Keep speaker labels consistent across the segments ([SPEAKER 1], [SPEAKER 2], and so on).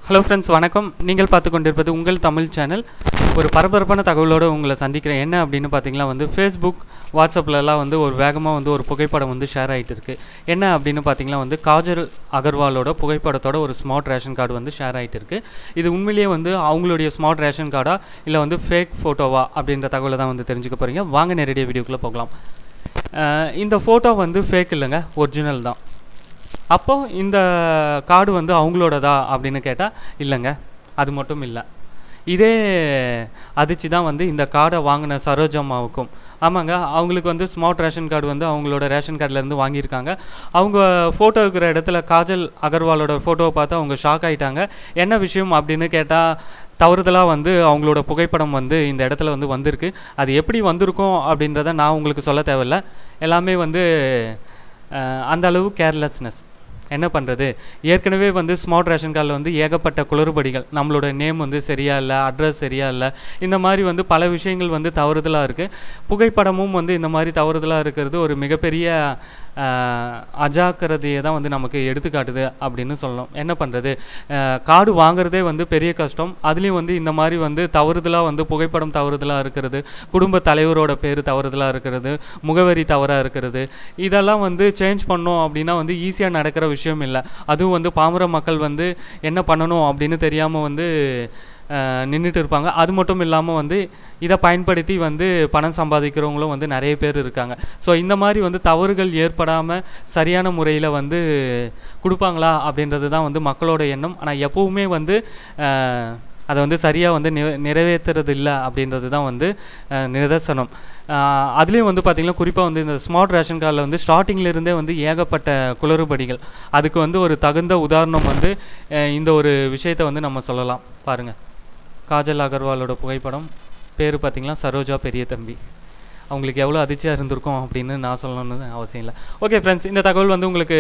[SPEAKER 1] hello friends வணக்கம் நீங்கள் பார்த்து கொண்டிருப்பது உங்கள் தமிழ் சேனல் ஒரு பரபரப்பான தகவலோடு உங்களை சந்திக்கிறேன் என்ன அப்படின்னு பார்த்தீங்கன்னா வந்து ஃபேஸ்புக் வாட்ஸ்அப்லலாம் வந்து ஒரு வேகமாக வந்து ஒரு புகைப்படம் வந்து ஷேர் ஆகிட்டு இருக்கு என்ன அப்படின்னு பார்த்தீங்கன்னா வந்து காஜல் அகர்வாலோட புகைப்படத்தோட ஒரு ஸ்மார்ட் ரேஷன் கார்டு வந்து ஷேர் ஆகிட்டு இருக்கு இது உண்மையிலேயே வந்து அவங்களுடைய ஸ்மார்ட் ரேஷன் கார்டா இல்லை வந்து ஃபேக் ஃபோட்டோவா அப்படின்ற தகவலை தான் வந்து தெரிஞ்சுக்க போகிறீங்க வாங்க நேரடியாக வீடியோக்குள்ளே போகலாம் அஹ் இந்த ஃபோட்டோ வந்து ஃபேக் இல்லைங்க ஒரிஜினல் தான் அப்போ இந்த கார்டு வந்து அவங்களோடதா அப்படின்னு கேட்டால் இல்லைங்க அது மட்டும் இல்லை இதே அதிர்ச்சி தான் வந்து இந்த கார்டை வாங்கின சரோஜம்மாவுக்கும் ஆமாங்க அவங்களுக்கு வந்து ஸ்மார்ட் ரேஷன் கார்டு வந்து அவங்களோட ரேஷன் கார்டுலேருந்து வாங்கியிருக்காங்க அவங்க ஃபோட்டோ இருக்கிற இடத்துல காஜல் அகர்வாலோட ஃபோட்டோவை பார்த்து அவங்க ஷாக் ஆகிட்டாங்க என்ன விஷயம் அப்படின்னு கேட்டால் தவறுதலாக வந்து அவங்களோட புகைப்படம் வந்து இந்த இடத்துல வந்து வந்திருக்கு அது எப்படி வந்திருக்கும் அப்படின்றத நான் உங்களுக்கு சொல்ல தேவையில்ல எல்லாமே வந்து அஹ், அந்த அளவு கேர்லெஸ்னஸ் என்ன பண்ணுறது ஏற்கனவே வந்து ஸ்மார்ட் ரேஷன் கார்டில் வந்து ஏகப்பட்ட குளறுபடிகள் நம்மளோட நேம் வந்து சரியா இல்லை அட்ரஸ் சரியா இல்லை இந்த மாதிரி வந்து பல விஷயங்கள் வந்து தவறுதலாக இருக்குது புகைப்படமும் வந்து இந்த மாதிரி தவறுதலாக இருக்கிறது ஒரு மிகப்பெரிய ஆஹ், அஜாக்கிரதையை தான் வந்து நமக்கு எடுத்துக்காட்டுது அப்படின்னு சொல்லணும் என்ன பண்ணுறது கார்டு வாங்குறதே வந்து பெரிய கஷ்டம் அதுலேயும் வந்து இந்த மாதிரி வந்து தவறுதலாக வந்து புகைப்படம் தவறுதலாக இருக்கிறது குடும்ப தலைவரோட பேர் தவறுதலாக இருக்கிறது முகவரி தவறாக இருக்கிறது இதெல்லாம் வந்து சேஞ்ச் பண்ணோம் அப்படின்னா வந்து ஈஸியாக நடக்கிற விஷயம் இல்லை அதுவும் வந்து பாமர மக்கள் வந்து என்ன பண்ணணும் அப்படின்னு தெரியாமல் வந்து நின்றுட்டு இருப்பாங்க அது மட்டும் இல்லாமல் வந்து இதை பயன்படுத்தி வந்து பணம் சம்பாதிக்கிறவங்களும் வந்து நிறைய பேர் இருக்காங்க ஸோ இந்த மாதிரி வந்து தவறுகள் ஏற்படாமல் சரியான முறையில் வந்து கொடுப்பாங்களா அப்படின்றது தான் வந்து மக்களோட எண்ணம் ஆனால் எப்பவுமே வந்து அஹ், அதை வந்து சரியாக வந்து நிற நிறைவேற்றுறது இல்லை அப்படின்றது தான் வந்து அஹ், நிதர்சனம் அஹ், அதுலேயும் வந்து பார்த்திங்கன்னா குறிப்பாக வந்து இந்த ஸ்மார்ட் ரேஷன் கார்டில் வந்து ஸ்டார்டிங்ல இருந்தே வந்து ஏகப்பட்ட குளறுபடிகள் அதுக்கு வந்து ஒரு தகுந்த உதாரணம் வந்து அஹ், இந்த ஒரு விஷயத்தை வந்து நம்ம சொல்லலாம் பாருங்கள் காஜல் அகர்வாலோட புகைப்படம் பேர் பார்த்தீங்கன்னா சரோஜா பெரிய தம்பி அவங்களுக்கு எவ்வளோ அதிர்ச்சியாக இருந்திருக்கும் அப்படின்னு நான் சொல்லணும்னு அவசியம் இல்லை ஓகே ஃப்ரெண்ட்ஸ் இந்த தகவல் வந்து உங்களுக்கு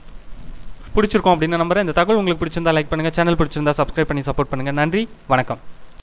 [SPEAKER 1] பிடிச்சிருக்கும் அப்படின்னு நம்புறேன் இந்த தகவல் உங்களுக்கு பிடிச்சிருந்தா லைக் பண்ணுங்கள் சேனல் பிடிச்சிருந்தா சப்ஸ்கிரைப் பண்ணி சப்போர்ட் பண்ணுங்கள் நன்றி வணக்கம்